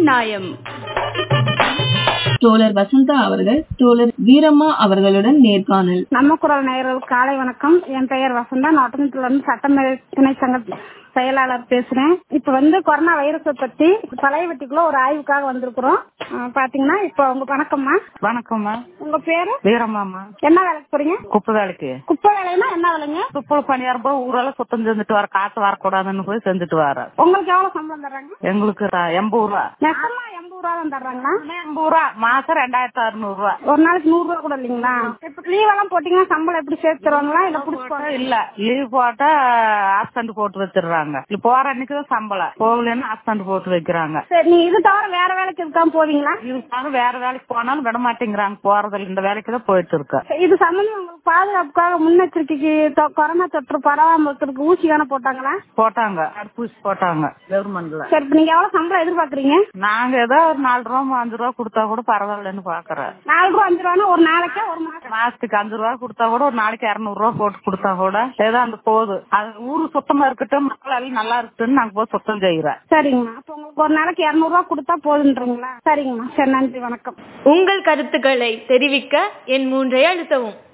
நியாயம் தோழர் வசந்தா அவர்கள் தோழர் வீரம்மா அவர்களுடன் நேர்காணல் நம்ம குரல் நேயர்களுக்கு காலை வணக்கம் என் பெயர் வசந்தா நாட்டத்துல இருந்து சட்டமேல் துணை சங்க செயலாளர் பேசுறேன் இப்ப வந்து கொரோனா வைரஸை பத்தி பழைய வெட்டிக்குள்ள ஒரு ஆய்வுக்காக வந்திருக்கிறோம் அஹ் பாத்தீங்கன்னா இப்ப உங்க வணக்கம்மா வணக்கம்மா உங்க பேரு வீரம்மாமா என்ன வேலைக்கு போறீங்க குப்பை வேலைக்கு குப்பை வேலைன்னா என்ன வேலைங்க துப்புள் பணியாரம் போய் ஊரெல்லாம் சுத்தம் செஞ்சுட்டு வர காசு வரக்கூடாதுன்னு போய் செஞ்சுட்டு வர உங்களுக்கு எவ்வளவு சம்பளம் தர்றாங்க எங்களுக்கு ர- எண்பது ரூபா நெசமா எண்பது ரூபா தான் தர்றாங்களா எண்பது ரூபா மாசம் ரெண்டாயிரத்தி அறுநூறு ரூபா ஒரு நாளைக்கு நூறு ரூபா கூட இல்லைங்களா இப்ப லீவ் எல்லாம் போட்டீங்கன்னா சம்பளம் எப்படி சேர்த்து தருவாங்களா இல்ல புடிச்சு போறேன் இல்ல லீவ் போட்டா ஆப்சண்ட் போட்டு வச்சிடுறாங்க இல்ல போற அன்னைக்கு தான் சம்பளம் போகலன்னு ஆப்சண்ட் போட்டு வைக்கிறாங்க சரி நீங்க இது தவிர வேற வேலைக்கு இருக்காம போவீங்களா இதுக்காக வேற வேலைக்கு போனாலும் விட மாட்டேங்கிறாங்க போறதில்ல இந்த வேலைக்கு தான் போயிட்டு இருக்கேன் இது சம்பந்தம் உங்களுக்கு பாதுகாப்புக்காக முன்னெச்சரிக்கைக்கு தொ- கொரோனா தொற்று பரவாம இருக்கிறதுக்கு ஊசி தானே போட்டாங்களா போட்டாங்க தடுப்பூசி போட்டாங்க கவர்மெண்ட்ல சரி இப்ப நீங்க எவ்வளவு சம்பளம் எதிர்பார்க்கறீங்க நாங்க ஏதோ ஒரு நாலு ரூபா அஞ்சு ரூபா கொடுத்தா கூட பரவாயில்லன்னு பாக்குறேன் நாலு ரூபா அஞ்சு ரூபானா ஒரு நாளைக்கா ஒரு மாசம் மாசத்துக்கு அஞ்சு ரூபா கொடுத்தா கூட ஒரு நாளைக்கு இருநூறு ரூபா போட்டு கொடுத்தா கூட ஏதோ அந்த போகுது அது ஊரு சுத்தமா இருக்கட்டும் மக்கள் எல்லாம் நல்லா இருக்கட்டும் நாங்க போய் சுத்தம் செய்யறோம் சரிங்கம்மா அப்ப உங்களுக்கு ஒரு நாளைக்கு இருநூறு ரூபா கொடுத்தா போதுன்றீங்களா சரிங்கம்மா சரி நன்றி வணக்கம் உங்கள் கருத்துக்களை தெரிவிக்க என் மூன்றை அழுத்தவும்